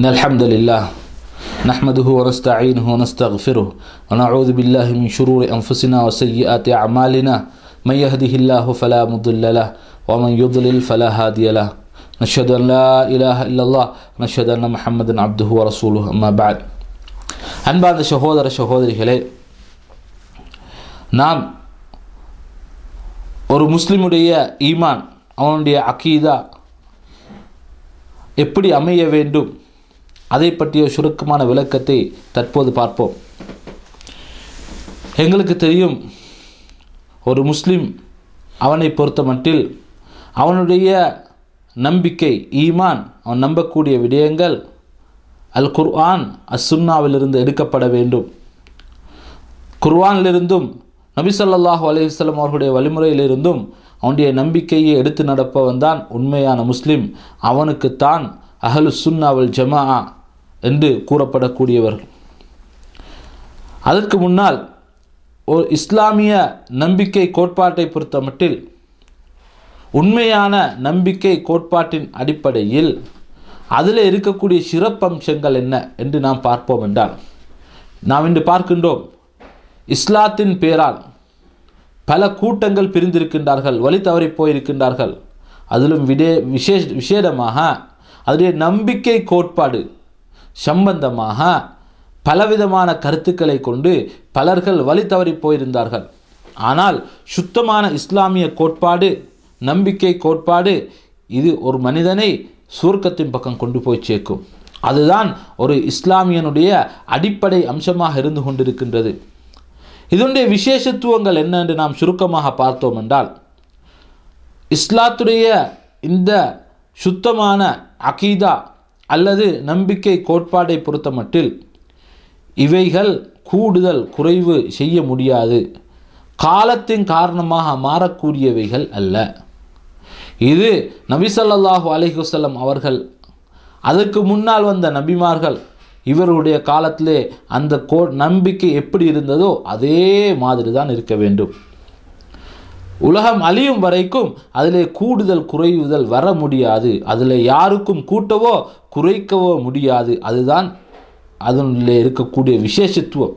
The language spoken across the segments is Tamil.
إن الحمد لله نحمده ونستعينه ونستغفره ونعوذ بالله من شرور أنفسنا وسيئات أعمالنا من يهده الله فلا مضل له ومن يضلل فلا هادي له نشهد أن لا إله إلا الله نشهد أن محمدا عبده ورسوله أما بعد அன்பார்ந்த சகோதர சகோதரிகளே நாம் ஒரு முஸ்லிமுடைய ஈமான் அவனுடைய அகீதா எப்படி அமைய வேண்டும் அதை பற்றிய சுருக்கமான விளக்கத்தை தற்போது பார்ப்போம் எங்களுக்கு தெரியும் ஒரு முஸ்லிம் அவனை பொறுத்த மட்டில் அவனுடைய நம்பிக்கை ஈமான் அவன் நம்பக்கூடிய விடயங்கள் அல் குர்ஆன் அஸ் சுன்னாவிலிருந்து எடுக்கப்பட வேண்டும் குர்ஆனிலிருந்தும் நபி ஸல்லல்லாஹு அலைஹி வஸல்லம் அவர்களுடைய வழிமுறையிலிருந்தும் அவனுடைய நம்பிக்கையை எடுத்து நடப்பவன் தான் உண்மையான முஸ்லிம் அவனுக்குத்தான் அஹலு சுன்னாவல் ஜமா என்று கூறப்படக்கூடியவர்கள் அதற்கு முன்னால் ஒரு இஸ்லாமிய நம்பிக்கை கோட்பாட்டை பொறுத்த மட்டில் உண்மையான நம்பிக்கை கோட்பாட்டின் அடிப்படையில் அதில் இருக்கக்கூடிய சிறப்பம்சங்கள் என்ன என்று நாம் பார்ப்போம் என்றால் நாம் இன்று பார்க்கின்றோம் இஸ்லாத்தின் பேரால் பல கூட்டங்கள் பிரிந்திருக்கின்றார்கள் வழி தவறி போயிருக்கின்றார்கள் அதிலும் விடே விசேஷ விசேடமாக அதனுடைய நம்பிக்கை கோட்பாடு சம்பந்தமாக பலவிதமான கருத்துக்களை கொண்டு பலர்கள் வழி தவறி போயிருந்தார்கள் ஆனால் சுத்தமான இஸ்லாமிய கோட்பாடு நம்பிக்கை கோட்பாடு இது ஒரு மனிதனை சுவர்க்கத்தின் பக்கம் கொண்டு போய் சேர்க்கும் அதுதான் ஒரு இஸ்லாமியனுடைய அடிப்படை அம்சமாக இருந்து கொண்டிருக்கின்றது இதனுடைய விசேஷத்துவங்கள் என்ன என்று நாம் சுருக்கமாக பார்த்தோம் என்றால் இஸ்லாத்துடைய இந்த சுத்தமான அகீதா அல்லது நம்பிக்கை கோட்பாடை பொறுத்த மட்டில் இவைகள் கூடுதல் குறைவு செய்ய முடியாது காலத்தின் காரணமாக மாறக்கூடியவைகள் அல்ல இது நபிசல்லாஹு அலைஹுசல்லம் அவர்கள் அதற்கு முன்னால் வந்த நபிமார்கள் இவருடைய காலத்திலே அந்த கோ நம்பிக்கை எப்படி இருந்ததோ அதே மாதிரி தான் இருக்க வேண்டும் உலகம் அழியும் வரைக்கும் அதில் கூடுதல் குறைவுதல் வர முடியாது அதில் யாருக்கும் கூட்டவோ குறைக்கவோ முடியாது அதுதான் அதனில் இருக்கக்கூடிய விசேஷத்துவம்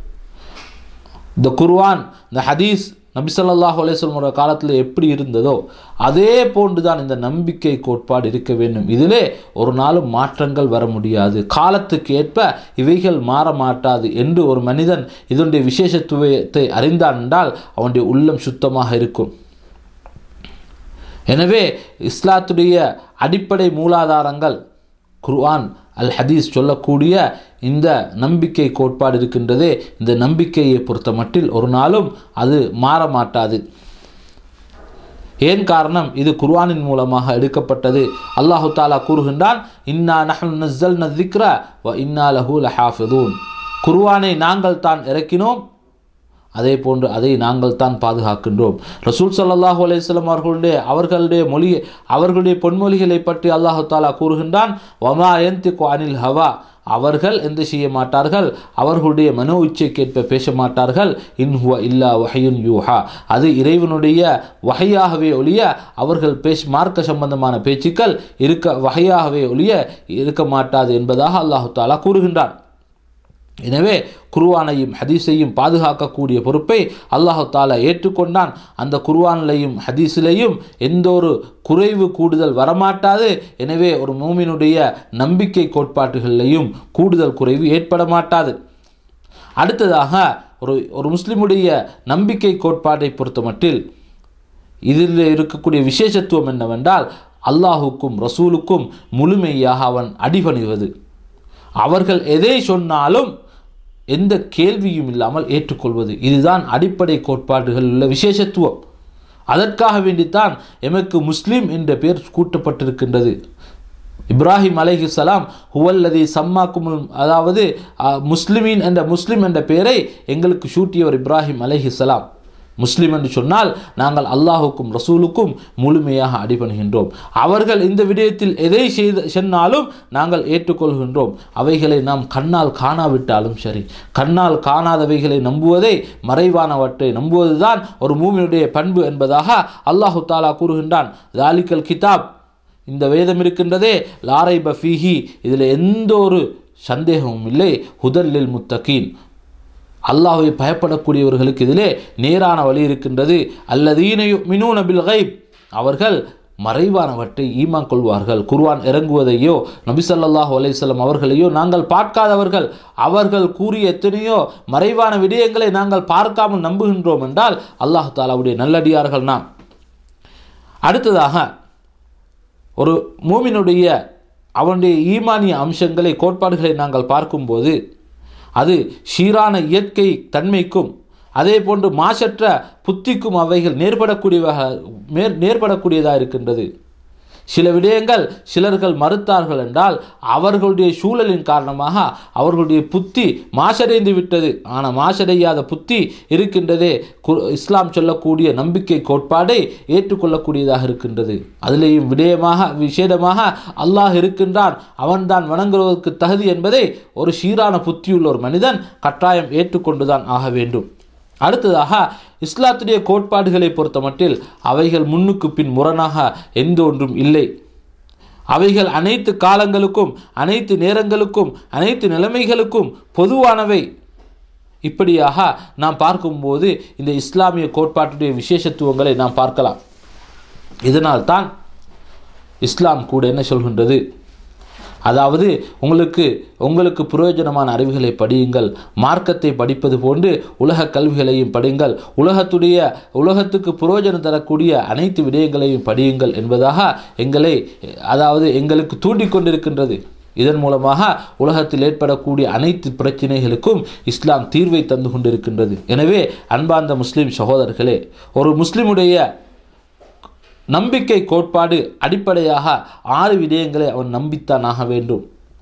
இந்த குர்வான் இந்த ஹதீஸ் நபி சொல்லாஹு அலேஸ்வலமோட காலத்தில் எப்படி இருந்ததோ அதே போன்று தான் இந்த நம்பிக்கை கோட்பாடு இருக்க வேண்டும் இதிலே ஒரு நாளும் மாற்றங்கள் வர முடியாது காலத்துக்கு ஏற்ப இவைகள் மாற மாட்டாது என்று ஒரு மனிதன் இதனுடைய விசேஷத்துவத்தை அறிந்தான் என்றால் அவனுடைய உள்ளம் சுத்தமாக இருக்கும் எனவே இஸ்லாத்துடைய அடிப்படை மூலாதாரங்கள் குர்ஆன் அல் ஹதீஸ் சொல்லக்கூடிய இந்த நம்பிக்கை கோட்பாடு இருக்கின்றதே இந்த நம்பிக்கையை பொறுத்த மட்டில் ஒரு நாளும் அது மாற மாட்டாது ஏன் காரணம் இது குர்ஆனின் மூலமாக எடுக்கப்பட்டது அல்லாஹு தாலா கூறுகின்றான் இன்னா நஹ்னு நஸ்ஸல்ன திக்ர வ இன்னா லஹு லஹாஃபிதூன் குர்ஆனை நாங்கள் தான் இறக்கினோம் அதே போன்று அதை நாங்கள் தான் பாதுகாக்கின்றோம் ரசூல் சல்லாஹூ அலையம் அவர்களுடைய அவர்களுடைய மொழி அவர்களுடைய பொன்மொழிகளை பற்றி அல்லாஹு தாலா கூறுகின்றான் வமா எந்திக்கு அனில் ஹவா அவர்கள் எந்த செய்ய மாட்டார்கள் அவர்களுடைய மனோ இச்சைக்கேற்ப பேச மாட்டார்கள் இன்ஹுவ இல்லா வஹையுன் யூஹா அது இறைவனுடைய வகையாகவே ஒழிய அவர்கள் பேச மார்க்க சம்பந்தமான பேச்சுக்கள் இருக்க வகையாகவே ஒழிய இருக்க மாட்டாது என்பதாக அல்லாஹு தாலா கூறுகின்றான் எனவே குருவானையும் ஹதீஸையும் பாதுகாக்கக்கூடிய பொறுப்பை அல்லாஹு தாலா ஏற்றுக்கொண்டான் அந்த குருவானிலையும் ஹதீஸிலையும் எந்த ஒரு குறைவு கூடுதல் வரமாட்டாது எனவே ஒரு மூமினுடைய நம்பிக்கை கோட்பாட்டுகளிலையும் கூடுதல் குறைவு ஏற்பட மாட்டாது அடுத்ததாக ஒரு ஒரு முஸ்லிமுடைய நம்பிக்கை கோட்பாட்டை பொறுத்த மட்டில் இதில் இருக்கக்கூடிய விசேஷத்துவம் என்னவென்றால் அல்லாஹுக்கும் ரசூலுக்கும் முழுமையாக அவன் அடிபணிவது அவர்கள் எதை சொன்னாலும் எந்த கேள்வியும் இல்லாமல் ஏற்றுக்கொள்வது இதுதான் அடிப்படை கோட்பாடுகள் உள்ள விசேஷத்துவம் அதற்காக வேண்டித்தான் எமக்கு முஸ்லீம் என்ற பெயர் கூட்டப்பட்டிருக்கின்றது இப்ராஹிம் அலைஹி சலாம் ஹுவல்லதி சம்மாக்கும் அதாவது முஸ்லிமின் என்ற முஸ்லிம் என்ற பெயரை எங்களுக்கு சூட்டியவர் இப்ராஹிம் அலைஹி சலாம் முஸ்லிம் என்று சொன்னால் நாங்கள் அல்லாஹுக்கும் ரசூலுக்கும் முழுமையாக அடிபணுகின்றோம் அவர்கள் இந்த விடயத்தில் எதை செய்து சென்னாலும் நாங்கள் ஏற்றுக்கொள்கின்றோம் அவைகளை நாம் கண்ணால் காணாவிட்டாலும் சரி கண்ணால் காணாதவைகளை நம்புவதை மறைவானவற்றை நம்புவதுதான் ஒரு மூமியுடைய பண்பு என்பதாக அல்லாஹு தாலா கூறுகின்றான் தாலிக்கல் கிதாப் இந்த வேதம் இருக்கின்றதே லாரை பஃபீஹி இதில் எந்த ஒரு சந்தேகமும் இல்லை ஹுதல்லில் முத்தகீன் அல்லாஹ்வை பயப்படக்கூடியவர்களுக்கு இதிலே நேரான வழி இருக்கின்றது அல்லதீனையு மினூன பில் கைப் அவர்கள் மறைவானவற்றை ஈமான் கொள்வார்கள் குர்ஆன் இறங்குவதையோ நபிசல்லாஹு அலையம் அவர்களையோ நாங்கள் பார்க்காதவர்கள் அவர்கள் கூறிய எத்தனையோ மறைவான விடயங்களை நாங்கள் பார்க்காமல் நம்புகின்றோம் என்றால் அல்லாஹ் தாலாவுடைய நல்லடியார்கள் நாம் அடுத்ததாக ஒரு மூமினுடைய அவனுடைய ஈமானிய அம்சங்களை கோட்பாடுகளை நாங்கள் பார்க்கும்போது அது சீரான இயற்கை தன்மைக்கும் அதே போன்று மாசற்ற புத்திக்கும் அவைகள் நேர்படக்கூடியவாக மேற் நேர்படக்கூடியதாக இருக்கின்றது சில விடயங்கள் சிலர்கள் மறுத்தார்கள் என்றால் அவர்களுடைய சூழலின் காரணமாக அவர்களுடைய புத்தி மாசடைந்து விட்டது ஆனால் மாசடையாத புத்தி இருக்கின்றதே கு- இஸ்லாம் சொல்லக்கூடிய நம்பிக்கை கோட்பாடை ஏற்றுக்கொள்ளக்கூடியதாக இருக்கின்றது அதிலேயும் விடயமாக விசேடமாக அல்லாஹ் இருக்கின்றான் அவன்தான் வணங்குவதற்கு தகுதி என்பதை ஒரு சீரான புத்தியுள்ள ஒரு மனிதன் கட்டாயம் ஏற்றுக்கொண்டுதான் ஆக வேண்டும் அடுத்ததாக இஸ்லாத்துடைய கோட்பாடுகளை பொறுத்தமட்டில் அவைகள் முன்னுக்கு பின் முரணாக எந்த ஒன்றும் இல்லை அவைகள் அனைத்து காலங்களுக்கும் அனைத்து நேரங்களுக்கும் அனைத்து நிலைமைகளுக்கும் பொதுவானவை இப்படியாக நாம் பார்க்கும்போது இந்த இஸ்லாமிய கோட்பாட்டுடைய விசேஷத்துவங்களை நாம் பார்க்கலாம் இதனால்தான் இஸ்லாம் கூட என்ன சொல்கின்றது அதாவது உங்களுக்கு உங்களுக்கு பிரயோஜனமான அறிவுகளை படியுங்கள் மார்க்கத்தை படிப்பது போன்று உலக கல்விகளையும் படியுங்கள் உலகத்துடைய உலகத்துக்கு பிரயோஜனம் தரக்கூடிய அனைத்து விடயங்களையும் படியுங்கள் என்பதாக எங்களை அதாவது எங்களுக்கு தூண்டிக் கொண்டிருக்கின்றது இதன் மூலமாக உலகத்தில் ஏற்படக்கூடிய அனைத்து பிரச்சனைகளுக்கும் இஸ்லாம் தீர்வை தந்து கொண்டிருக்கின்றது எனவே அன்பார்ந்த முஸ்லிம் சகோதரர்களே ஒரு முஸ்லிமுடைய நம்பிக்கை கோட்பாடு அடிப்படையாக ஆறு விடயங்களை அவன் நம்பித்தான் ஆக வேண்டும்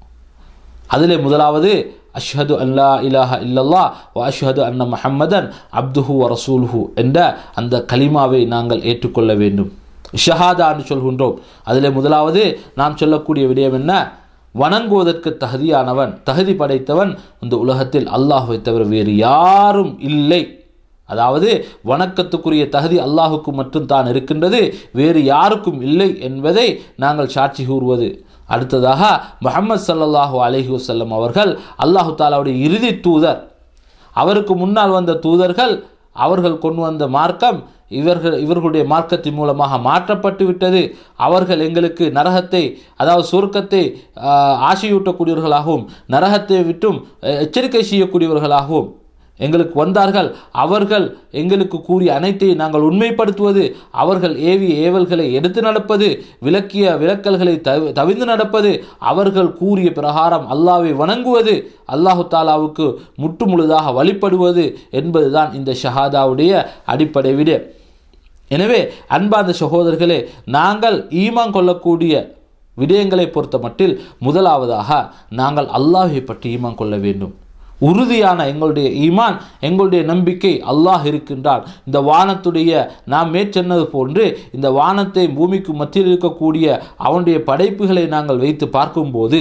அதிலே முதலாவது அஷ்ஹது அல்லா இலாஹ இல்லல்லா வ அஷ்ஹது அன்ன முஹம்மதன் அப்துஹு வ ரசூலுஹு என்ற அந்த கலிமாவை நாங்கள் ஏற்றுக்கொள்ள வேண்டும் ஷஹாதா என்று சொல்கின்றோம் அதிலே முதலாவது நாம் சொல்லக்கூடிய விடயம் என்ன வணங்குவதற்கு தகுதியானவன் தகுதி படைத்தவன் இந்த உலகத்தில் அல்லாஹ்வை தவிர வேறு யாரும் இல்லை அதாவது வணக்கத்துக்குரிய தகுதி அல்லாஹுக்கு மட்டும் தான் இருக்கின்றது வேறு யாருக்கும் இல்லை என்பதை நாங்கள் சாட்சி கூறுவது அடுத்ததாக முஹம்மது ஸல்லல்லாஹு அலைஹி வஸல்லம் அவர்கள் அல்லாஹு தாலாவுடைய இறுதி தூதர் அவருக்கு முன்னால் வந்த தூதர்கள் அவர்கள் கொண்டு வந்த மார்க்கம் இவர்கள் இவர்களுடைய மார்க்கத்தின் மூலமாக மாற்றப்பட்டு விட்டது அவர்கள் எங்களுக்கு நரகத்தை அதாவது சுருக்கத்தை ஆசையூட்டக்கூடியவர்களாகவும் நரகத்தை விட்டும் அஹ், எச்சரிக்கை செய்யக்கூடியவர்களாகவும் எங்களுக்கு வந்தார்கள் அவர்கள் எங்களுக்கு கூறிய அனைத்தையும் நாங்கள் உண்மைப்படுத்துவது அவர்கள் ஏவிய ஏவல்களை எடுத்து நடப்பது விளக்கிய விளக்கல்களை தவி தவிர்த்து நடப்பது அவர்கள் கூறிய பிரகாரம் அல்லாவை வணங்குவது அல்லாஹு தாலாவுக்கு முற்று முழுதாக வழிபடுவது என்பதுதான் இந்த ஷஹாதாவுடைய அடிப்படை விட எனவே அன்பார்ந்த சகோதரர்களே நாங்கள் ஈமான் கொள்ளக்கூடிய விடயங்களை பொறுத்த மட்டில் முதலாவதாக நாங்கள் அல்லாஹை பற்றி ஈமான் கொள்ள வேண்டும் உறுதியான எங்களுடைய ஈமான் எங்களுடைய நம்பிக்கை அல்லாஹ் இருக்கின்றான் இந்த வானத்துடைய நாம் மேற்சென்னது போன்று இந்த வானத்தை பூமிக்கு மத்தியில் இருக்கக்கூடிய அவனுடைய படைப்புகளை நாங்கள் வைத்து பார்க்கும்போது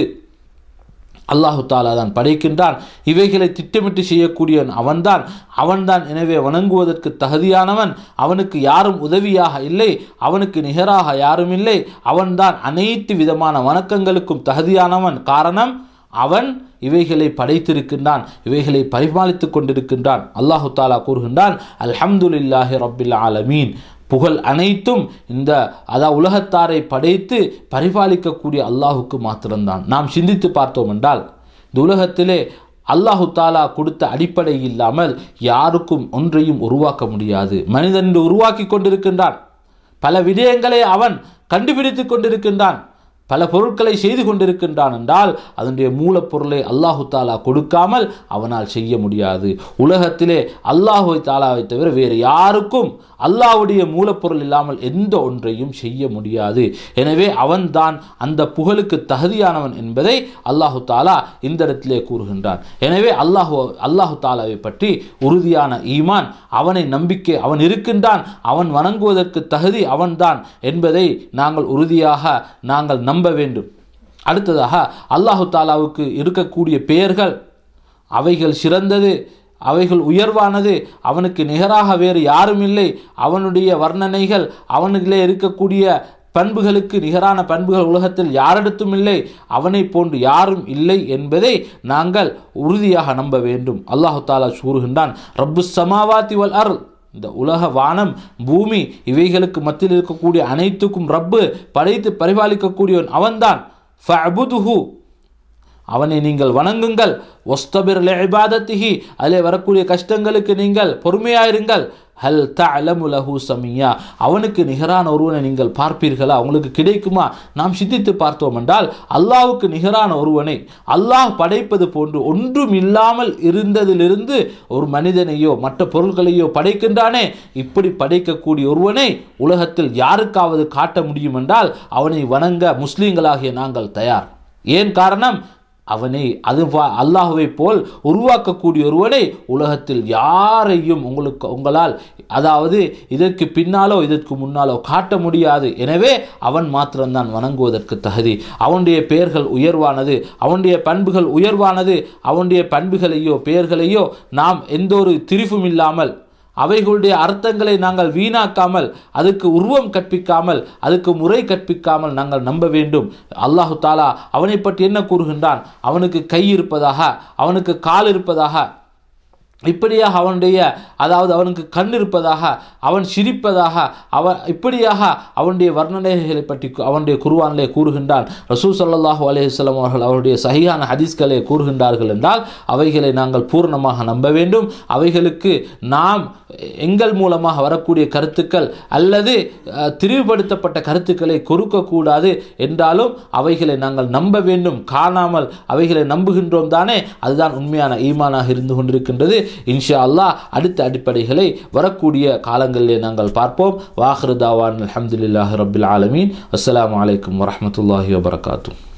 அல்லாஹு தாலா தான் படைக்கின்றான் இவைகளை திட்டமிட்டு செய்யக்கூடியவன் அவன்தான் அவன்தான் எனவே வணங்குவதற்கு தகுதியானவன் அவனுக்கு யாரும் உதவியாக இல்லை அவனுக்கு நிகராக யாரும் இல்லை அவன்தான் அனைத்து விதமான வணக்கங்களுக்கும் தகுதியானவன் காரணம் அவன் இவைகளை படைத்திருக்கின்றான் இவைகளை பரிபாலித்துக் கொண்டிருக்கின்றான் அல்லாஹு தாலா கூறுகின்றான் அல்ஹம்துலில்லாஹி ரப்பில் ஆலமீன் புகழ் அனைத்தும் இந்த அதா உலகத்தாரை படைத்து பரிபாலிக்கக்கூடிய அல்லாஹுக்கு மாத்திரம்தான் நாம் சிந்தித்து பார்த்தோம் என்றால் இந்த உலகத்திலே அல்லாஹு தாலா கொடுத்த அடிப்படை இல்லாமல் யாருக்கும் ஒன்றையும் உருவாக்க முடியாது மனிதன் இன்று உருவாக்கி கொண்டிருக்கின்றான் பல விடயங்களை அவன் கண்டுபிடித்துக் கொண்டிருக்கின்றான் பல பொருட்களை செய்து கொண்டிருக்கின்றான் என்றால் அதனுடைய மூலப்பொருளை அல்லாஹு தாலா கொடுக்காமல் அவனால் செய்ய முடியாது உலகத்திலே அல்லாஹு தாலாவை தவிர வேறு யாருக்கும் அல்லாஹ்வுடைய மூலப்பொருள் இல்லாமல் எந்த ஒன்றையும் செய்ய முடியாது எனவே அவன்தான் அந்த புகழுக்கு தகுதியானவன் என்பதை அல்லாஹு தாலா இந்த இடத்திலே கூறுகின்றான் எனவே அல்லாஹு அல்லாஹு தாலாவை பற்றி உறுதியான ஈமான் அவனை நம்பிக்கை அவன் இருக்கின்றான் அவன் வணங்குவதற்கு தகுதி அவன்தான் என்பதை நாங்கள் உறுதியாக நாங்கள் நம்ப வேண்டும் அடுத்ததாக அல்லாஹு தாலாவுக்கு இருக்கக்கூடிய பெயர்கள் அவைகள் சிறந்தது அவைகள் உயர்வானது அவனுக்கு நிகராக வேறு யாரும் இல்லை அவனுடைய வர்ணனைகள் அவனுக்குள்ளே இருக்கக்கூடிய பண்புகளுக்கு நிகரான பண்புகள் உலகத்தில் யாரிடத்தும் இல்லை அவனை போன்று யாரும் இல்லை என்பதை நாங்கள் உறுதியாக நம்ப வேண்டும் அல்லாஹு தாலா கூறுகின்றான் ரப்பு சமாவாத்தி வல் அருள் இந்த உலக வானம் பூமி இவைகளுக்கு மத்தியில் இருக்கக்கூடிய அனைத்துக்கும் ரப்பு படைத்து பரிபாலிக்கக்கூடியவன் அவன்தான் ஃபஅபுதுஹு அவனை நீங்கள் வணங்குங்கள் ஒஸ்தபிர் இபாதத்திஹி அதிலே வரக்கூடிய கஷ்டங்களுக்கு நீங்கள் பொறுமையாயிருங்கள் ஹல் தஅலமு லஹு சமியா அவனுக்கு நிகரான ஒருவனை நீங்கள் பார்ப்பீர்களா உங்களுக்கு கிடைக்குமா நாம் சிந்தித்து பார்த்தோம் என்றால் அல்லாஹ்வுக்கு நிகரான ஒருவனை அல்லாஹ் படைப்பது போன்று ஒன்றும் இல்லாமல் இருந்ததிலிருந்து ஒரு மனிதனையோ மற்ற பொருள்களையோ படைக்கின்றானே இப்படி படைக்கக்கூடிய ஒருவனை உலகத்தில் யாருக்காவது காட்ட முடியும் என்றால் அவனை வணங்க முஸ்லீம்களாகிய நாங்கள் தயார் ஏன் காரணம் அவனை அது பா- அல்லாஹுவை போல் உருவாக்கக்கூடிய ஒருவனை உலகத்தில் யாரையும் உங்களுக்கு உங்களால் அதாவது இதற்கு பின்னாலோ இதற்கு முன்னாலோ காட்ட முடியாது எனவே அவன் மாத்திரம்தான் வணங்குவதற்கு தகுதி அவனுடைய பெயர்கள் உயர்வானது அவனுடைய பண்புகள் உயர்வானது அவனுடைய பண்புகளையோ பெயர்களையோ நாம் எந்த ஒரு திரிஃபும் இல்லாமல் அவைகளுடைய அர்த்தங்களை நாங்கள் வீணாக்காமல் அதுக்கு உருவம் கற்பிக்காமல் அதுக்கு முறை கற்பிக்காமல் நாங்கள் நம்ப வேண்டும் அல்லாஹு தாலா அவனை பற்றி என்ன கூறுகின்றான் அவனுக்கு கை இருப்பதாக அவனுக்கு கால் இருப்பதாக இப்படியாக அவனுடைய அதாவது அவனுக்கு கண் இருப்பதாக அவன் சிரிப்பதாக அவன் இப்படியாக அவனுடைய வர்ணனைகளை பற்றி கு- அவனுடைய குருவானிலே கூறுகின்றான் ரசூ ஸல்லல்லாஹு அலைஹி வஸல்லம் அவர்கள் அவருடைய சஹீஹான ஹதீஸ்களை கூறுகின்றார்கள் என்றால் அவைகளை நாங்கள் பூர்ணமாக நம்ப வேண்டும் அவைகளுக்கு நாம் எங்கள் மூலமாக வரக்கூடிய கருத்துக்கள் அல்லது அஹ், திரிவுபடுத்தப்பட்ட கருத்துக்களை கொடுக்கக்கூடாது என்றாலும் அவைகளை நாங்கள் நம்ப வேண்டும் காணாமல் அவைகளை நம்புகின்றோம் தானே அதுதான் உண்மையான ஈமானாக இருந்து கொண்டிருக்கின்றது இன்ஷா அல்லாஹ் அடுத்த அடிப்படைகளை வரக்கூடிய காலங்களிலே நாங்கள் பார்ப்போம் வாஹ்ருதாவான் அல்ஹம்துலில்லாஹி ரபில் ஆலமீன் அஸ்ஸலாமு அலைக்கும் வரஹ்மத்துல்லாஹி வபரகாத்துஹ்